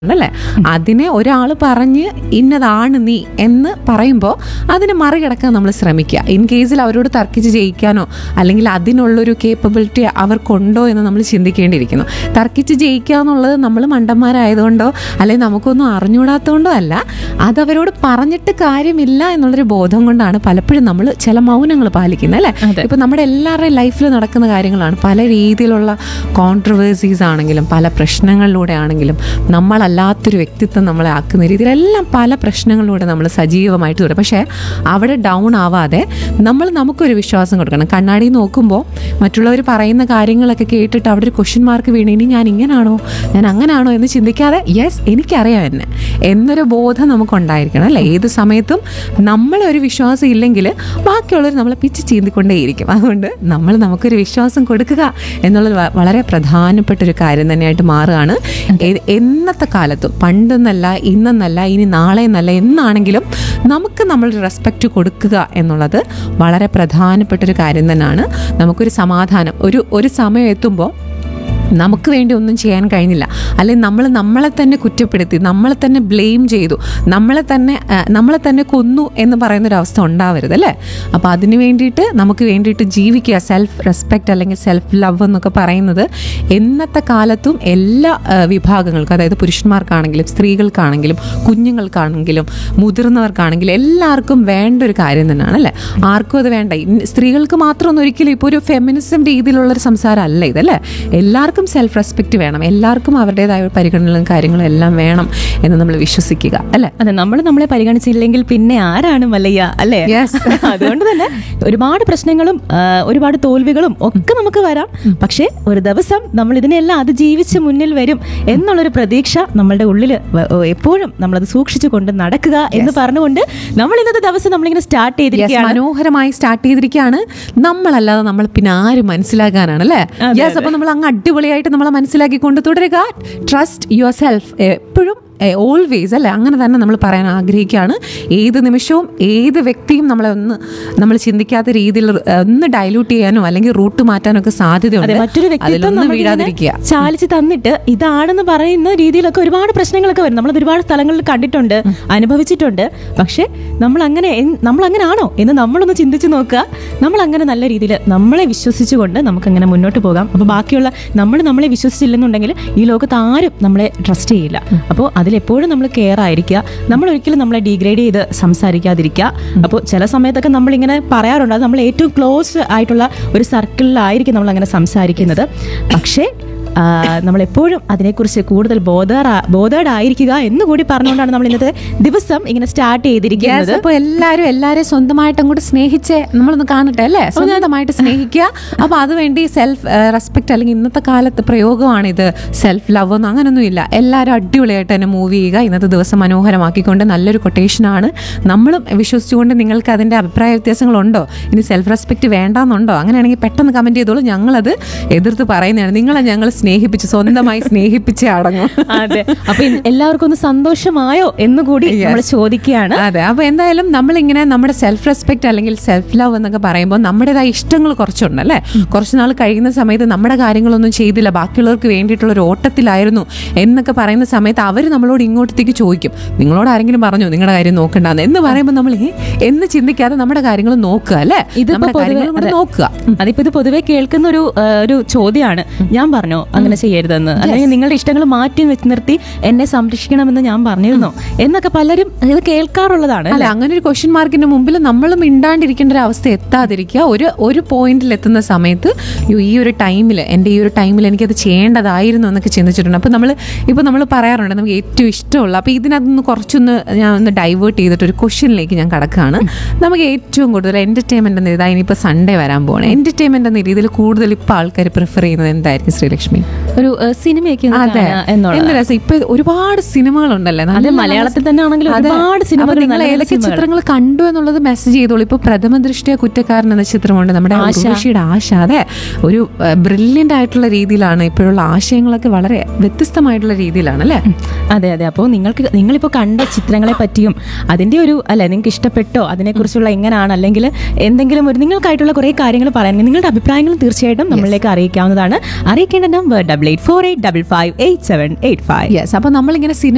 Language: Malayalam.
അല്ലേ അതിനെ ഒരാൾ പറഞ്ഞ് ഇന്നതാണ് നീ എന്ന് പറയുമ്പോൾ അതിനെ മറികടക്കാൻ നമ്മൾ ശ്രമിക്കുക ഇൻ കേസിൽ അവരോട് തർക്കിച്ച് ജയിക്കാനോ അല്ലെങ്കിൽ അതിനുള്ളൊരു കേപ്പബിലിറ്റി അവർക്കുണ്ടോ എന്ന് നമ്മൾ ചിന്തിക്കേണ്ടിയിരിക്കുന്നു തർക്കിച്ച് ജയിക്കുക എന്നുള്ളത് നമ്മൾ മണ്ടന്മാരായതുകൊണ്ടോ അല്ലെങ്കിൽ നമുക്കൊന്നും അറിഞ്ഞുകൂടാത്തതുകൊണ്ടോ അല്ല അതവരോട് പറഞ്ഞിട്ട് കാര്യമില്ല എന്നുള്ളൊരു ബോധം കൊണ്ടാണ് പലപ്പോഴും നമ്മൾ ചില മൗനങ്ങൾ പാലിക്കുന്നത് അല്ലേ അതെ. ഇപ്പം നമ്മുടെ എല്ലാവരുടെയും ലൈഫിൽ നടക്കുന്ന കാര്യങ്ങളാണ് പല രീതിയിലുള്ള കോൺട്രവേഴ്സീസ് ആണെങ്കിലും പല പ്രശ്നങ്ങളിലൂടെ ആണെങ്കിലും നമ്മളല്ലാത്തൊരു വ്യക്തിത്വം നമ്മളെ ആക്കുന്ന രീതിയിലെല്ലാം പല പ്രശ്നങ്ങളിലൂടെ നമ്മൾ സജീവമായിട്ട് വരും പക്ഷേ അവിടെ ഡൗൺ ആവാതെ നമ്മൾ നമുക്കൊരു വിശ്വാസം കൊടുക്കണം കണ്ണാടി നോക്കുമ്പോൾ മറ്റുള്ളവർ പറയുന്ന കാര്യങ്ങളൊക്കെ കേട്ടിട്ട് അവിടെ ഒരു ക്വസ്റ്റ്യൻ മാർക്ക് വീണ് ഇനി ഞാൻ ഇങ്ങനാണോ ഞാൻ അങ്ങനാണോ എന്ന് ചിന്തിക്കാതെ യെസ് എനിക്കറിയാം എന്നെ എന്നൊരു ബോധം നമുക്കുണ്ടായിരിക്കണം അല്ലേ ഏത് സമയത്തും നമ്മളൊരു വിശ്വാസം ഇല്ലെങ്കിൽ ബാക്കിയുള്ളവർ നമ്മളെ പിച്ച് ചീന്തിക്കൊണ്ടേയിരിക്കും അതുകൊണ്ട് നമ്മൾ നമുക്കൊരു വിശ്വാസം കൊടുക്കുക എന്നുള്ളത് വ- വളരെ പ്രധാനപ്പെട്ട ഒരു കാര്യം തന്നെയായിട്ട് മാറുകയാണ് ഏത് എന്നത്തെ കാലത്തും പണ്ടെന്നല്ല ഇന്നെന്നല്ല ഇനി നാളെ എന്നല്ല എന്നാണെങ്കിലും നമുക്ക് നമ്മൾ റെസ്പെക്റ്റ് കൊടുക്കുക എന്നുള്ളത് വളരെ പ്രധാനപ്പെട്ട ഒരു കാര്യം തന്നെയാണ് നമുക്കൊരു സമാധാനം ഒരു ഒരു സമയം എത്തുമ്പോൾ നമുക്ക് വേണ്ടി ഒന്നും ചെയ്യാൻ കഴിഞ്ഞില്ല അല്ലെങ്കിൽ നമ്മൾ നമ്മളെ തന്നെ കുറ്റപ്പെടുത്തി നമ്മളെ തന്നെ ബ്ലെയിം ചെയ്തു നമ്മളെ തന്നെ ആ, നമ്മളെ തന്നെ കൊന്നു എന്ന് പറയുന്നൊരവസ്ഥ ഉണ്ടാവരുത് അല്ലേ അപ്പോൾ അതിന് വേണ്ടിയിട്ട് നമുക്ക് വേണ്ടിയിട്ട് ജീവിക്കുക സെൽഫ് റെസ്പെക്റ്റ് അല്ലെങ്കിൽ സെൽഫ് ലവ് എന്നൊക്കെ പറയുന്നത് എന്നത്തെ കാലത്തും എല്ലാ ആ, വിഭാഗങ്ങൾക്കും അതായത് പുരുഷന്മാർക്കാണെങ്കിലും സ്ത്രീകൾക്കാണെങ്കിലും കുഞ്ഞുങ്ങൾക്കാണെങ്കിലും മുതിർന്നവർക്കാണെങ്കിലും എല്ലാവർക്കും വേണ്ട ഒരു കാര്യം തന്നെയാണ് അല്ലേ ആർക്കും അത് വേണ്ട ഇൻ- സ്ത്രീകൾക്ക് മാത്രമൊന്നും ഒരിക്കലും ഇപ്പോൾ ഒരു ഫെമിനിസം രീതിയിലുള്ളൊരു സംസാരം അല്ല ഇതല്ലേ എല്ലാവർക്കും സെൽഫ് റെസ്പെക്റ്റ് വേണം എല്ലാവർക്കും അവരുടേതായ പരിഗണനകളും കാര്യങ്ങളും എല്ലാം വേണം എന്ന് നമ്മൾ വിശ്വസിക്കുക അല്ലേ അതെ നമ്മൾ നമ്മളെ പരിഗണിച്ചില്ലെങ്കിൽ പിന്നെ ആരാണ് മല്ലയ്യ അല്ലേ Yes. അതുകൊണ്ട് തന്നെ ഒരുപാട് പ്രശ്നങ്ങളും ആ, ഒരുപാട് തോൽവികളും ഒക്കെ നമുക്ക് വരാം പക്ഷേ ഒരു ദിവസം നമ്മൾ ഇതിനെല്ലാം അതിജീവിച്ച് മുന്നിൽ വരും എന്നുള്ളൊരു പ്രതീക്ഷ നമ്മളുടെ ഉള്ളിൽ വ- ഓ, എപ്പോഴും നമ്മളത് സൂക്ഷിച്ചു കൊണ്ട് നടക്കുക എന്ന് പറഞ്ഞുകൊണ്ട് നമ്മൾ ഇന്നത്തെ ദിവസം നമ്മളിങ്ങനെ സ്റ്റാർട്ട് Yes, ചെയ്തിരിക്കുകയാണ് മനോഹരമായി സ്റ്റാർട്ട് ചെയ്തിരിക്കുകയാണ് നമ്മളല്ലാതെ നമ്മൾ പിന്നെ ആര് മനസ്സിലാക്കാനാണ് അല്ലേ അതെ, യെസ് അപ്പൊ നമ്മൾ അങ്ങ് അടിപൊളിയായിട്ട് നമ്മളെ മനസ്സിലാക്കിക്കൊണ്ട് തുടരുക ട്രസ്റ്റ് യുവർ സെൽഫ് എപ്പോഴും ഓൾവേസ് അല്ലേ അങ്ങനെ തന്നെ നമ്മൾ പറയാൻ ആഗ്രഹിക്കുകയാണ് ഏത് നിമിഷവും ഏത് വ്യക്തിയും നമ്മളെ ഒന്ന് നമ്മൾ ചിന്തിക്കാത്ത രീതിയിൽ ഏ, ഒന്ന് ഡൈല്യൂട്ട് ചെയ്യാനോ അല്ലെങ്കിൽ റൂട്ട് മാറ്റാനോ ഒക്കെ അതെ സാധ്യതയുണ്ട് മറ്റൊരു വ്യക്തിത്വം അതിലൊന്നും നമ്മളിങ്ങനെ വീഴാതിരിക്കുക ചാലിച്ച് തന്നിട്ട് ഇതാണെന്ന് പറയുന്ന രീതിയിലൊക്കെ ഒരുപാട് പ്രശ്നങ്ങളൊക്കെ വരും നമ്മളത് ഒരുപാട് സ്ഥലങ്ങളിൽ കണ്ടിട്ടുണ്ട് അനുഭവിച്ചിട്ടുണ്ട് പക്ഷെ നമ്മൾ അങ്ങനെ എൻ- നമ്മൾ അങ്ങനെ ആണോ എന്ന് നമ്മളൊന്ന് ചിന്തിച്ചു നോക്കുക നമ്മൾ അങ്ങനെ നല്ല രീതിയിൽ നമ്മളെ വിശ്വസിച്ചുകൊണ്ട് നമുക്ക് അങ്ങനെ മുന്നോട്ട് പോകാം അപ്പോൾ ബാക്കിയുള്ള നമ്മൾ നമ്മളെ വിശ്വസിച്ചില്ലെന്നുണ്ടെങ്കിൽ ഈ ലോകത്ത് ആരും നമ്മളെ ട്രസ്റ്റ് ചെയ്യില്ല അപ്പോൾ അതിലെപ്പോഴും നമ്മൾ കെയർ ആയിരിക്കുക നമ്മൾ ഒരിക്കലും നമ്മളെ ഡീഗ്രേഡ് ചെയ്ത് സംസാരിക്കാതിരിക്കുക അപ്പോൾ ചില സമയത്തൊക്കെ നമ്മളിങ്ങനെ പറയാറുണ്ട് അത് നമ്മൾ ഏറ്റവും ക്ലോസ് ആയിട്ടുള്ള ഒരു സർക്കിളിലായിരിക്കും നമ്മൾ അങ്ങനെ സംസാരിക്കുന്നത് പക്ഷേ ആ, നമ്മളെപ്പോഴും അതിനെക്കുറിച്ച് കൂടുതൽ ബോധർ ബോധേഡ് ആയിരിക്കുക എന്ന് കൂടി പറഞ്ഞുകൊണ്ടാണ് നമ്മൾ ഇന്നത്തെ ദിവസം ഇങ്ങനെ സ്റ്റാർട്ട് ചെയ്തിരിക്കുന്നത് അപ്പൊ എല്ലാരും എല്ലാരെയും സ്വന്തമായിട്ട് അങ്ങോട്ട് സ്നേഹിച്ച് നമ്മളൊന്ന് കാണട്ടെ അല്ലേ സ്വന്തമായിട്ട് സ്നേഹിക്കുക അപ്പൊ അതുവേണ്ടി സെൽഫ് റെസ്പെക്ട് അല്ലെങ്കിൽ ഇന്നത്തെ കാലത്ത് പ്രയോഗമാണ് ഇത് സെൽഫ് ലവ് ഒന്നും അങ്ങനൊന്നും ഇല്ല എല്ലാവരും അടിപൊളിയായിട്ട് തന്നെ മൂവ് ചെയ്യുക ഇന്നത്തെ ദിവസം മനോഹരമാക്കിക്കൊണ്ട് നല്ലൊരു കൊട്ടേഷനാണ് നമ്മളും വിശ്വസിച്ചുകൊണ്ട് നിങ്ങൾക്ക് അതിന്റെ അഭിപ്രായ വ്യത്യാസങ്ങളുണ്ടോ ഇനി സെൽഫ് റെസ്പെക്ട് വേണ്ടാന്നുണ്ടോ അങ്ങനെയാണെങ്കിൽ പെട്ടെന്ന് കമന്റ് ചെയ്തോളൂ ഞങ്ങളത് എതിർത്ത് പറയുന്നതാണ് നിങ്ങളെ ഞങ്ങൾ സ്നേഹിപ്പിച്ച് സ്വന്തമായി സ്നേഹിപ്പിച്ചേ അടങ്ങും അതെ അപ്പൊ ഇന്ന് എല്ലാവർക്കും ഒന്ന് സന്തോഷമായോ എന്ന് കൂടി നമ്മൾ ചോദിക്കുകയാണ് അതെ അപ്പൊ എന്തായാലും നമ്മളിങ്ങനെ നമ്മുടെ സെൽഫ് റെസ്പെക്ട് അല്ലെങ്കിൽ സെൽഫ് ലവ് എന്നൊക്കെ പറയുമ്പോൾ നമ്മുടേതായ ഇഷ്ടങ്ങൾ കുറച്ചുണ്ട് അല്ലേ കുറച്ച് നാൾ കഴിയുന്ന സമയത്ത് നമ്മുടെ കാര്യങ്ങളൊന്നും ചെയ്തില്ല ബാക്കിയുള്ളവർക്ക് വേണ്ടിയിട്ടുള്ള ഒരു ഓട്ടത്തിലായിരുന്നു എന്നൊക്കെ പറയുന്ന സമയത്ത് അവർ നമ്മളോട് ഇങ്ങോട്ടത്തേക്ക് ചോദിക്കും നിങ്ങളോട് ആരെങ്കിലും പറഞ്ഞു നിങ്ങളുടെ കാര്യം നോക്കണ്ടെന്ന് എന്ന് പറയുമ്പോൾ നമ്മൾ "ഏ?" എന്ന് ചിന്തിക്കാതെ നമ്മുടെ കാര്യങ്ങൾ നോക്കുക അല്ലേ ഇതിപ്പോ നമ്മുടെ പൊതുവെ- കാര്യങ്ങളും കൂടെ അതെ. നോക്കുക അതിപ്പോ ഇത് പൊതുവെ കേൾക്കുന്ന ഒരു ആ, ഒരു ചോദ്യമാണ് ഞാൻ പറഞ്ഞോ അങ്ങനെ ചെയ്യരുതെന്ന് അല്ലെങ്കിൽ നിങ്ങളുടെ ഇഷ്ടങ്ങൾ മാറ്റി വെച്ച് നിർത്തി എന്നെ സംരക്ഷിക്കണമെന്ന് ഞാൻ പറഞ്ഞിരുന്നോ എന്നൊക്കെ പലരും ഇത് കേൾക്കാറുള്ളതാണ് അല്ല അങ്ങനെ ഒരു ക്വസ്റ്റ്യൻ മാർക്കിന്റെ മുമ്പിൽ നമ്മൾ മിണ്ടാണ്ടിരിക്കേണ്ട ഒരു അവസ്ഥ എത്താതിരിക്കുക ഒരു ഒരു പോയിന്റിൽ എത്തുന്ന സമയത്ത് "യ്യോ, ഈ ഒരു ടൈമിൽ എൻ്റെ ഈ ഒരു ടൈമിൽ എനിക്കത് ചെയ്യേണ്ടതായിരുന്നു എന്നൊക്കെ ചിന്തിച്ചിട്ടുണ്ട് അപ്പോൾ നമ്മൾ ഇപ്പോൾ നമ്മൾ പറയാറുണ്ട് നമുക്ക് ഏറ്റവും ഇഷ്ടമുള്ള അപ്പോൾ ഇതിനകത്തുനിന്ന് കുറച്ചൊന്ന് ഞാൻ ഒന്ന് ഡൈവേർട്ട് ചെയ്തിട്ട് ഒരു ക്വസ്റ്റ്യനിലേക്ക് ഞാൻ കടക്കുകയാണ് നമുക്ക് ഏറ്റവും കൂടുതൽ എൻ്റർടൈൻമെൻ്റ് എന്ന ഇതാ ഇനിയിപ്പോൾ സൺഡേ വരാൻ പോകണം എൻ്റർടൈൻമെൻ്റ് എന്ന രീതിയിൽ കൂടുതൽ ഇപ്പോൾ ആൾക്കാർ പ്രിഫർ ചെയ്യുന്നത് എന്തായിരിക്കും ശ്രീലക്ഷ്മി ഒരു ആ, സിനിമയൊക്കെ ഒന്ന് അതെ കാണുക എന്നുള്ളത് എന്ത് രസം ഇപ്പൊ ഒരുപാട് സിനിമകളുണ്ടല്ലേ അത് നല്ല മലയാളത്തിൽ തന്നെ ആണെങ്കിലും അതെ. ഒരുപാട് സിനിമകൾ അപ്പൊ നിങ്ങൾ നല്ല നല്ല ഏതൊക്കെ സിനിമകൾ. ചിത്രങ്ങൾ കണ്ടു എന്നുള്ളത് മെസ്സേജ് ചെയ്തോളൂ ഇപ്പൊ പ്രഥമ ദൃഷ്ടിയ കുറ്റക്കാരൻ എന്ന ചിത്രമുണ്ട് നമ്മുടെ ആശ. ഉർവശിയുടെ ആശ അതെ ഒരു ബ്രില്യൻ്റ് ആയിട്ടുള്ള രീതിയിലാണ് ഇപ്പോഴുള്ള ആശയങ്ങളൊക്കെ വളരെ വ്യത്യസ്തമായിട്ടുള്ള രീതിയിലാണ് അല്ലേ അതെ അതെ അപ്പോൾ നിങ്ങൾക്ക് നിങ്ങളിപ്പോൾ കണ്ട ചിത്രങ്ങളെ പറ്റിയും അതിൻ്റെ ഒരു അല്ലെ നിങ്ങൾക്ക് ഇഷ്ടപ്പെട്ടോ അതിനെക്കുറിച്ചുള്ള എങ്ങനെയാണ് അല്ലെങ്കിൽ എന്തെങ്കിലും ഒരു നിങ്ങൾക്കായിട്ടുള്ള കുറേ കാര്യങ്ങൾ പറയാൻ നിങ്ങളുടെ അഭിപ്രായങ്ങളും തീർച്ചയായിട്ടും നമ്മളിലേക്ക് അറിയിക്കാവുന്നതാണ് അറിയിക്കേണ്ട number double eight four eight double five eight seven eight five yes അപ്പൊ നമ്മളിങ്ങനെ സിനിമ